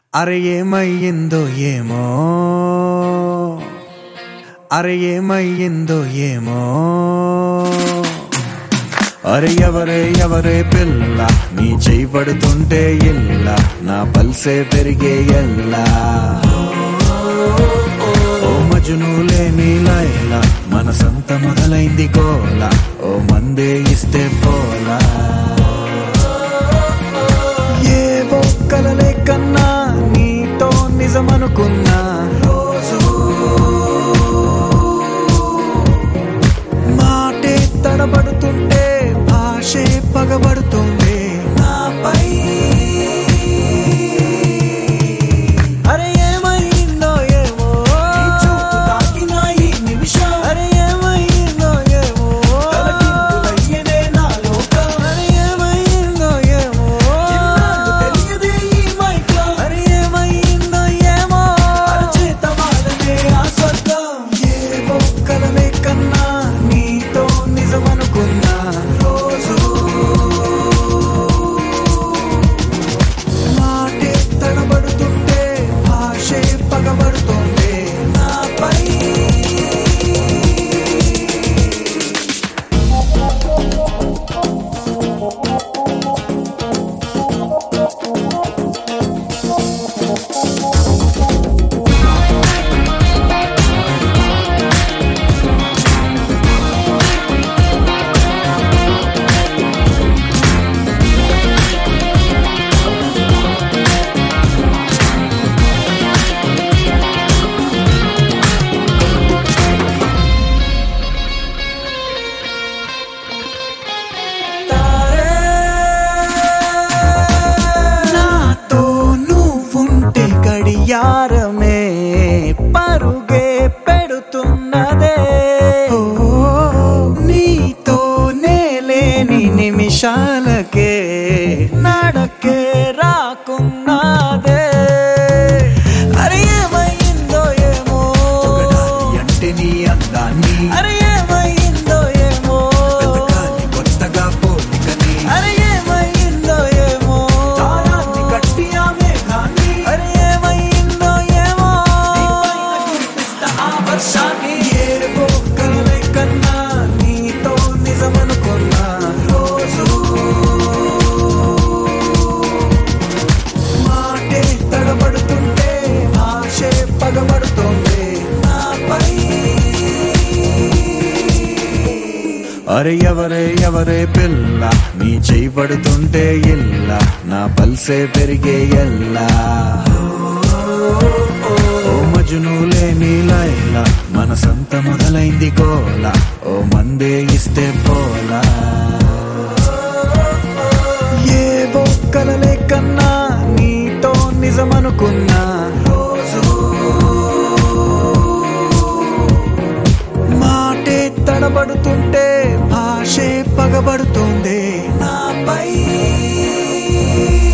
అరే ఏమయ్యిందో ఏమో అరే ఏమయ్యిందో ఏమో అరే ఎవరే ఎవరే పిల్ల నీ చేయి పడుతుంటే ఇల్ల నా పల్సే పెరిగే ఎల్లా ఓ మజును లేని లైల మనసంత మొదలైంది గోల ఓ మందే ఇస్తే పోలా ఏ బొక్కలలే కన్నా నీతో నిజమనుకున్నా రోజు మాటే తడబడుతుంటే భాషే పగబడుతుంది నాపై అరే ఏమైందో ఏమో నీ చూపు తాకిన ఈ నిమిషం అరే ఏమైందో ఏమో తలకిందులయ్యేదే నా లోకం అరే ఏమైందో ఏమో ఇన్నాళ్ళు తెలియదే ఈ మైకం అరే ఏమైందో ఏమో అరచేత వాడనే ఆ స్వర్గం ఏ బొక్కలనే కన్నా నీతో నిజమనుకున్నా రోజు మాటే తడబడుతుంటే భాషే పగబడుతుంటే నాపై నాతో నువ్వుంటే గడియారమే పరుగే పెడుతున్నదే ఓ, నీతో నేలేని నిమిషాలకే నడకే రాకున్నదే అరే ఏమైందో ఏమో అంటే నీ అందాన్ని అరే ఏమైందో ఏమో కొత్తగా పోలికని అరే ఏమైందో ఏమో తారాన్ని కట్టి ఆ మేఘాన్ని అరే ఏమైందో ఏమో ఆ వర్షాన్ని ఏరుకో కలలే కన్నా నీతో నిజమనుకున్నా రోజు మాటే తడబడుతుంటే భాషే పగబడుతుంది నాపై అరే ఎవరే ఎవరే పిల్ల నీ చేయి పడుతుంటే ఇల్ల నా పల్సే పెరిగే ఎల్లా ఓ మజును లేని లైల మనసంత మొదలైంది గోల ఓ మందే ఇస్తే పోలా ఏ బొక్కలలే కన్నా నీతో నిజమనుకున్నా రోజు మాటే తడబడుతుంటే భాషే పగబడుతుంది నాపై